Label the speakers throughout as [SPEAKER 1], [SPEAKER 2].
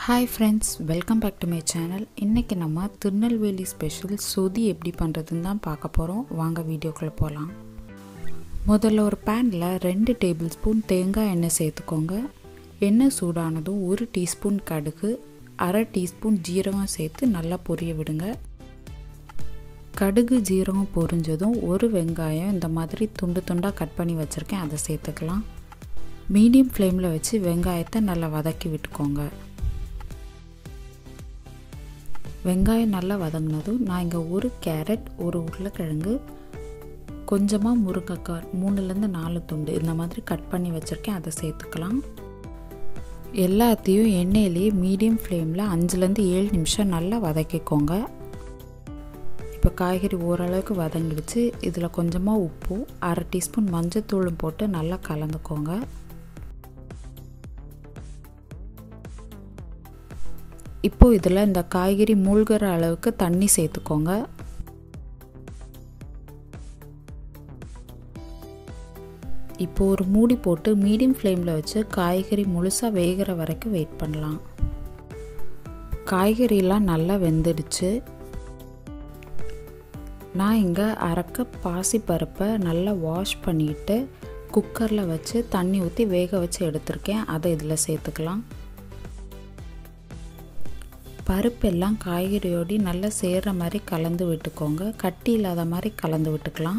[SPEAKER 1] Hi friends welcome back to my channel இன்றைக்கி நம்ம Tirunelveli special சொதி எப்படி பண்ணுறதுன்னு தான் பார்க்க போகிறோம் வாங்க வீடியோக்குள்ளே போகலாம் முதல்ல ஒரு பேனில் ரெண்டு டேபிள் ஸ்பூன் தேங்காய் எண்ணெய் சேர்த்துக்கோங்க எண்ணெய் சூடானதும் ஒரு டீஸ்பூன் கடுகு அரை டீஸ்பூன் ஜீரகம் சேர்த்து நல்லா பொரிய விடுங்க கடுகு ஜீரகம் பொரிஞ்சதும் ஒரு வெங்காயம் இந்த மாதிரி துண்டு துண்டாக கட் பண்ணி வச்சுருக்கேன் அதை சேர்த்துக்கலாம் மீடியம் ஃப்ளேமில் வச்சு வெங்காயத்தை நல்லா வதக்கி விட்டுக்கோங்க வெங்காயம் நல்லா வதங்கினதும் நான் இங்கே ஒரு கேரட் ஒரு உருளைக்கிழங்கு கொஞ்சமாக முருங்கைக்காய் மூணுலேருந்து நாலு துண்டு இந்த மாதிரி கட் பண்ணி வச்சுருக்கேன் அதை சேர்த்துக்கலாம் எல்லாத்தையும் எண்ணெயிலேயே மீடியம் ஃப்ளேமில் அஞ்சுலேருந்து ஏழு நிமிஷம் நல்லா வதக்கிக்கோங்க இப்போ காய்கறி ஓரளவுக்கு வதங்கிடுச்சு இதில் கொஞ்சமாக உப்பும் அரை டீஸ்பூன் மஞ்சத்தூளும் போட்டு நல்லா கலந்துக்கோங்க இப்போ இதில் இந்த காய்கறி மூழ்கிற அளவுக்கு தண்ணி சேர்த்துக்கோங்க இப்போ ஒரு மூடி போட்டு மீடியம் ஃப்ளேமில் வச்சு காய்கறி முழுசாக வேகிற வரைக்கும் வெயிட் பண்ணலாம் காய்கறிலாம் நல்லா வெந்துடுச்சு நான் இங்கே அரைக்க பாசி பருப்பை நல்லா வாஷ் பண்ணிவிட்டு குக்கரில் வச்சு தண்ணி ஊற்றி வேக வச்சு எடுத்திருக்கேன் அதை இதில் சேர்த்துக்கலாம் பருப்பெல்லாம் காய்கறியோடு நல்லா சேர்கிற மாதிரி கலந்து விட்டுக்கோங்க கட்டி இல்லாத மாதிரி கலந்து விட்டுக்கலாம்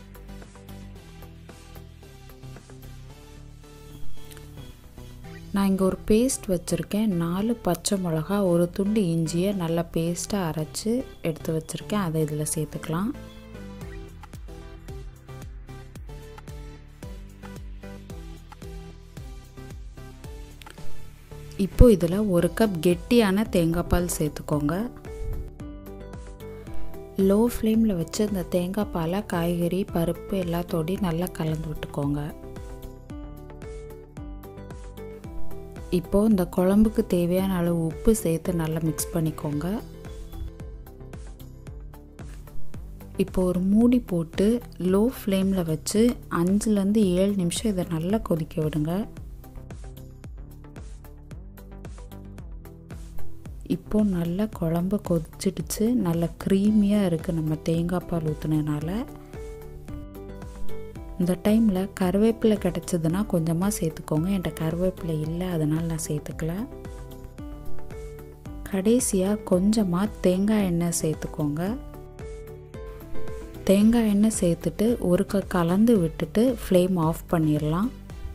[SPEAKER 1] நான் இங்கே ஒரு பேஸ்ட் வச்சுருக்கேன் நாலு பச்சை மிளகா ஒரு துண்டு இஞ்சியை நல்லா பேஸ்ட்டாக அரைச்சி எடுத்து வச்சுருக்கேன் அதை இதில் சேர்த்துக்கலாம் இப்போ இதில் ஒரு கப் கெட்டியான தேங்காய் பால் சேர்த்துக்கோங்க லோ ஃப்ளேமில் வச்சு இந்த தேங்காய் பாலை காய்கறி பருப்பு எல்லாத்தோடையும் நல்லா கலந்து விட்டுக்கோங்க இப்போது இந்த குழம்புக்கு தேவையான அளவு உப்பு சேர்த்து நல்லா மிக்ஸ் பண்ணிக்கோங்க இப்போ ஒரு மூடி போட்டு லோ ஃப்ளேமில் வச்சு அஞ்சுலேருந்து ஏழு நிமிஷம் இதை நல்லா கொதிக்க விடுங்க இப்போது நல்லா குழம்பு கொதிச்சிடுச்சு நல்லா க்ரீமியாக இருக்குது நம்ம தேங்காய் பால் ஊற்றுனதுனால இந்த டைமில் கருவேப்பிலை கிடச்சதுன்னா கொஞ்சமாக சேர்த்துக்கோங்க என்கிட்ட கருவேப்பிலை இல்லை அதனால் நான் சேர்த்துக்கல கடைசியாக கொஞ்சமாக தேங்காய் எண்ணெய் சேர்த்துக்கோங்க தேங்காய் எண்ணெய் சேர்த்துட்டு ஒருக்க கலந்து விட்டுட்டு ஃப்ளேம் ஆஃப் பண்ணிடலாம்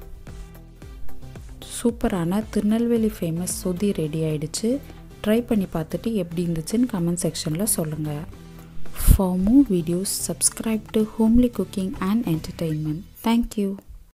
[SPEAKER 1] சூப்பரான திருநெல்வேலி ஃபேமஸ் சுதி ரெடி ஆயிடுச்சு ட்ரை பண்ணி பார்த்துட்டு எப்படி இருந்துச்சுன்னு கமெண்ட் செக்ஷனில் சொல்லுங்கள் For more videos, subscribe to Homely Cooking and Entertainment. Thank you.